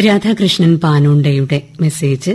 രാധാകൃഷ്ണൻ പാനോണ്ടയുടെ മെസ്സേജ്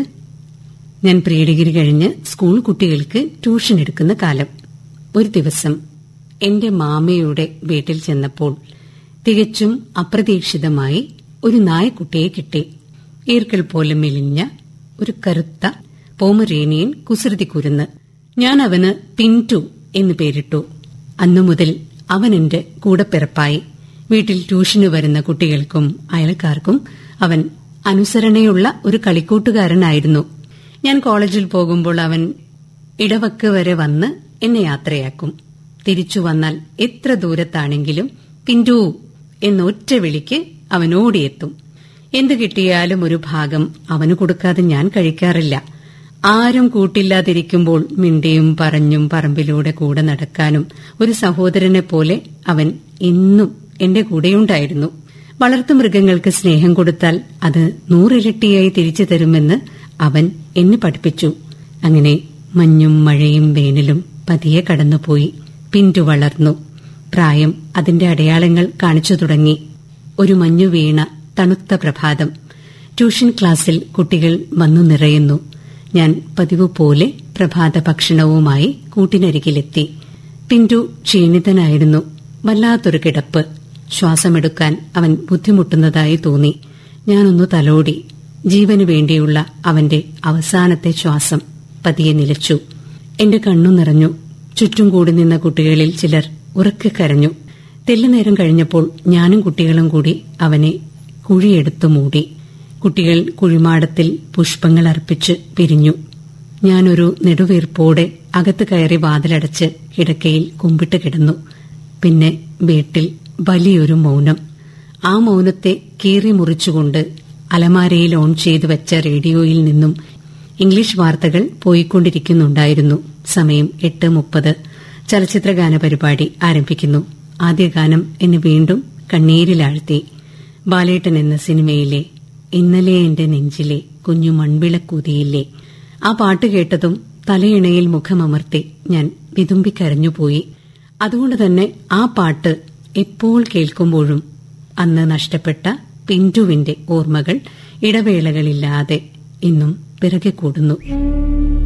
ഞാൻ pre degree കഴിഞ്ഞ് സ്കൂൾ കുട്ടികൾക്ക് ട്യൂഷൻ എടുക്കുന്ന കാലം ഒരു ദിവസം എന്റെ മാമയുടെ വീട്ടിൽ ചെന്നപ്പോൾ തികച്ചും അപ്രതീക്ഷിതമായി ഒരു നായക്കുട്ടിയെ കിട്ടി ഈർക്കൽ പോലെ മെലിഞ്ഞ ഒരു കറുത്ത പോമറേനിയൻ കുസൃതി കുരുന്ന് ഞാൻ അവന് പിന്റു എന്ന് പേരിട്ടു അന്നു മുതൽ അവൻ എന്റെ കൂടപ്പിറപ്പായി വീട്ടിൽ ട്യൂഷന് വരുന്ന കുട്ടികൾക്കും അയൽക്കാർക്കും അവൻ അനുസരണയുള്ള ഒരു കളിക്കൂട്ടുകാരനായിരുന്നു ഞാൻ കോളേജിൽ പോകുമ്പോൾ അവൻ ഇടവക്ക് വരെ വന്ന് എന്നെ യാത്രയാക്കും തിരിച്ചു വന്നാൽ എത്ര ദൂരത്താണെങ്കിലും പിന്റു എന്നൊറ്റ വിളിക്ക് അവൻ ഓടിയെത്തും എന്തു കിട്ടിയാലും ഒരു ഭാഗം അവന് കൊടുക്കാതെ ഞാൻ കഴിക്കാറില്ല ആരും കൂട്ടില്ലാതിരിക്കുമ്പോൾ മിണ്ടിയും പറഞ്ഞും പറമ്പിലൂടെ കൂടെ നടക്കാനും ഒരു സഹോദരനെ പോലെ അവൻ ഇന്നും എന്റെ കൂടെയുണ്ടായിരുന്നു വളർത്തുമൃഗങ്ങൾക്ക് സ്നേഹം കൊടുത്താൽ അത് നൂറിരട്ടിയായി തിരിച്ചു തരുമെന്ന് അവൻ എന്നെ പഠിപ്പിച്ചു അങ്ങനെ മഞ്ഞും മഴയും വേനലും പതിയെ കടന്നുപോയി പിന്റു വളർന്നു പ്രായം അതിന്റെ അടയാളങ്ങൾ കാണിച്ചു തുടങ്ങി ഒരു മഞ്ഞു വീണ തണുത്ത പ്രഭാതം ട്യൂഷൻ ക്ലാസ്സിൽ കുട്ടികൾ വന്നു നിറയുന്നു ഞാൻ പതിവ് പോലെ പ്രഭാത ഭക്ഷണവുമായി കൂട്ടിനരികിലെത്തി പിന്റു ക്ഷീണിതനായിരുന്നു വല്ലാത്തൊരു കിടപ്പ് ശ്വാസമെടുക്കാൻ അവൻ ബുദ്ധിമുട്ടുന്നതായി തോന്നി ഞാനൊന്നു തലോടി ജീവന് വേണ്ടിയുള്ള അവന്റെ അവസാനത്തെ ശ്വാസം പതിയെ നിലച്ചു എന്റെ കണ്ണു നിറഞ്ഞു ചുറ്റും കൂടി നിന്ന കുട്ടികളിൽ ചിലർ ഉറക്കെ കരഞ്ഞു തെല്ലുനേരം കഴിഞ്ഞപ്പോൾ ഞാനും കുട്ടികളും കൂടി അവനെ കുഴിയെടുത്തു മൂടി കുട്ടികൾ കുഴിമാടത്തിൽ പുഷ്പങ്ങൾ അർപ്പിച്ച് പിരിഞ്ഞു ഞാനൊരു നെടുവീർപ്പോടെ അകത്ത് കയറി വാതിലടച്ച് കിടക്കയിൽ കുമ്പിട്ട് കിടന്നു പിന്നെ വീട്ടിൽ വലിയൊരു മൗനം ആ മൗനത്തെ കീറി മുറിച്ചുകൊണ്ട് അലമാരയിൽ ഓൺ ചെയ്തു വെച്ച റേഡിയോയിൽ നിന്നും ഇംഗ്ലീഷ് വാർത്തകൾ പോയിക്കൊണ്ടിരിക്കുന്നുണ്ടായിരുന്നു സമയം എട്ട് മുപ്പത് ചലച്ചിത്രഗാന പരിപാടി ആരംഭിക്കുന്നു ആദ്യ ഗാനം എന്നെ വീണ്ടും കണ്ണീരിലാഴ്ത്തി ബാലേട്ടൻ എന്ന സിനിമയിലെ ഇന്നലെ എന്റെ നെഞ്ചിലെ കുഞ്ഞു മൺവിളക്കൂതിയില്ലേ ആ പാട്ട് കേട്ടതും തലയിണയിൽ മുഖമമർത്തി ഞാൻ വിതുമ്പിക്കരഞ്ഞുപോയി അതുകൊണ്ട് തന്നെ ആ പാട്ട് എപ്പോൾ കേൾക്കുമ്പോഴും അന്ന് നഷ്ടപ്പെട്ട പിന്റുവിന്റെ ഓർമ്മകൾ ഇടവേളകളില്ലാതെ ഇന്നും പിറകെ കൂടുന്നു